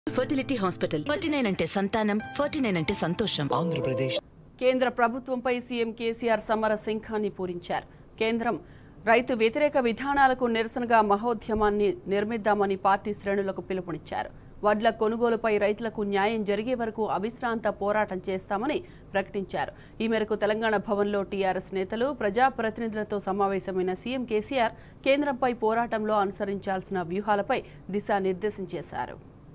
fertility hospital forty nine అంటే సంతానం forty nine అంటే సంతోషం ఆంధ్రప్రదేశ్ కేంద్ర ప్రభుత్వంపై సీఎం కేసీఆర్ సమర శంఖాన్ని పూరించారు కేంద్రం రైతు వ్యతిరేక విధానాలకు నిరసనగా మహోద్యమాన్ని నిర్మిద్దామని పార్టీ శ్రేణులకు పిలుపునిచ్చారు వడ్ల కొనుగోలుపై రైతులకు న్యాయం జరిగే వరకు అవిశ్రాంత పోరాటం చేస్తామని ప్రకటించారు ఈ మేరకు తెలంగాణ భవన్లో టీఆర్ఎస్ నేతలు ప్రజాప్రతినిధులతో సమావేశమైన సీఎం కేసీఆర్ కేంద్రంపై పోరాటంలో అనుసరించాల్సిన వ్యూహాలపై దిశానిర్దేశం చేశారు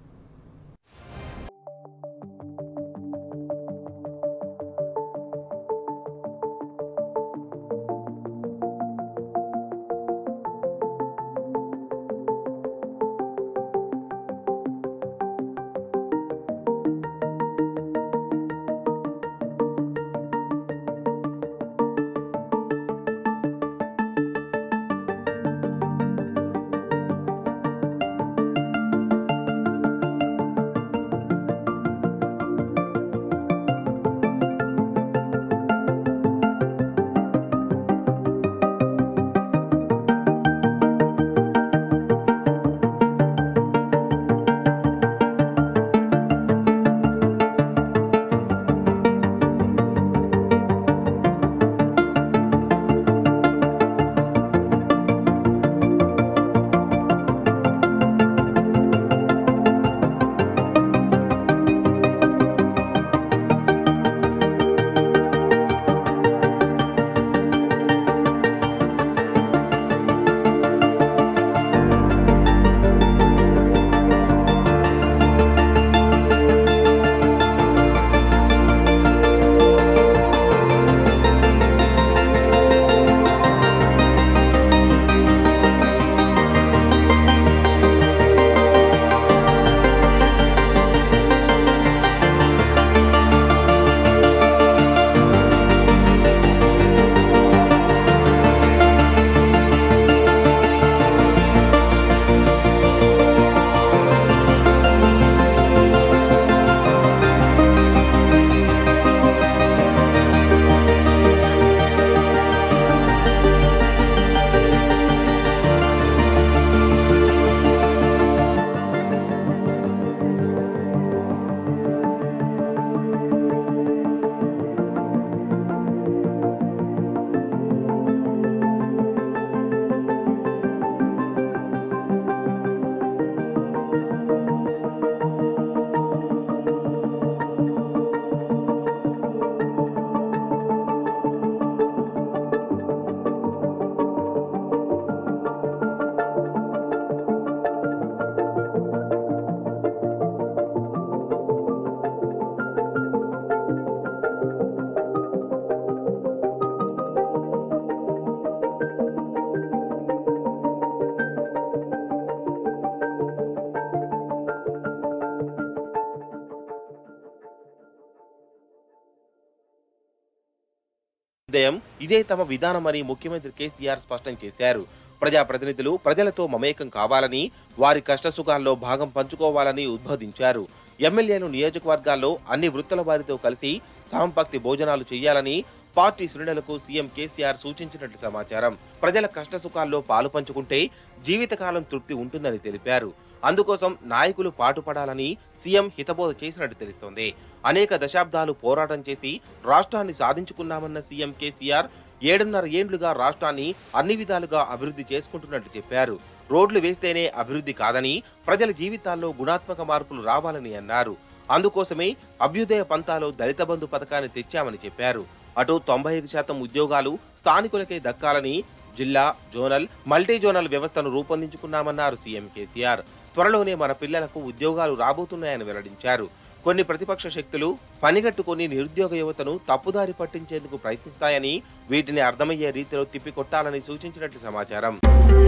ఉదయం ఇదే తమ విధానమని ముఖ్యమంత్రి కేసీఆర్ స్పష్టం చేశారు ప్రజాప్రతినిధులు ప్రజలతో మమేకం కావాలని వారి కష్టసుఖాల్లో భాగం పంచుకోవాలని ఉద్బోధించారు ఎమ్మెల్యేలు నియోజకవర్గాల్లో అన్ని వృత్తుల వారితో కలిసి సాంపక్తి భోజనాలు చేయాలని పార్టీ శ్రేణులకు సీఎం కేసీఆర్ సూచించినట్లు సమాచారం ప్రజల కష్టసుఖాల్లో పాలు పంచుకుంటే జీవితకాలం తృప్తి ఉంటుందని తెలిపారు అందుకోసం నాయకులు పాటుపడాలని సీఎం హితబోధ చేసినట్టు తెలుస్తోంది అనేక దశాబ్దాలు పోరాటం చేసి రాష్ట్రాన్ని సాధించుకున్నామన్న సీఎం కేసీఆర్ ఏడున్నర ఏండ్లుగా రాష్ట్రాన్ని అన్ని విధాలుగా అభివృద్ధి చేసుకుంటున్నట్టు చెప్పారు రోడ్లు వేస్తేనే అభివృద్ధి కాదని ప్రజల జీవితాల్లో గుణాత్మక మార్పులు రావాలని అన్నారు అందుకోసమే అభ్యుదయ పంతాలో దళిత బంధు పథకాన్ని తెచ్చామని చెప్పారు అటు తొంభై ఐదు శాతం ఉద్యోగాలు స్థానికులకే దక్కాలని జిల్లా జోనల్ మల్టీ జోనల్ వ్యవస్థను రూపొందించుకున్నామన్నారు సీఎం కేసీఆర్ త్వరలోనే మన పిల్లలకు ఉద్యోగాలు రాబోతున్నాయని వెల్లడించారు కొన్ని ప్రతిపక్ష శక్తులు పనిగట్టుకొని నిరుద్యోగ యువతను తప్పుదారి పట్టించేందుకు ప్రయత్నిస్తాయని వీటిని అర్థమయ్యే రీతిలో తిప్పికొట్టాలని సూచించినట్లు సమాచారం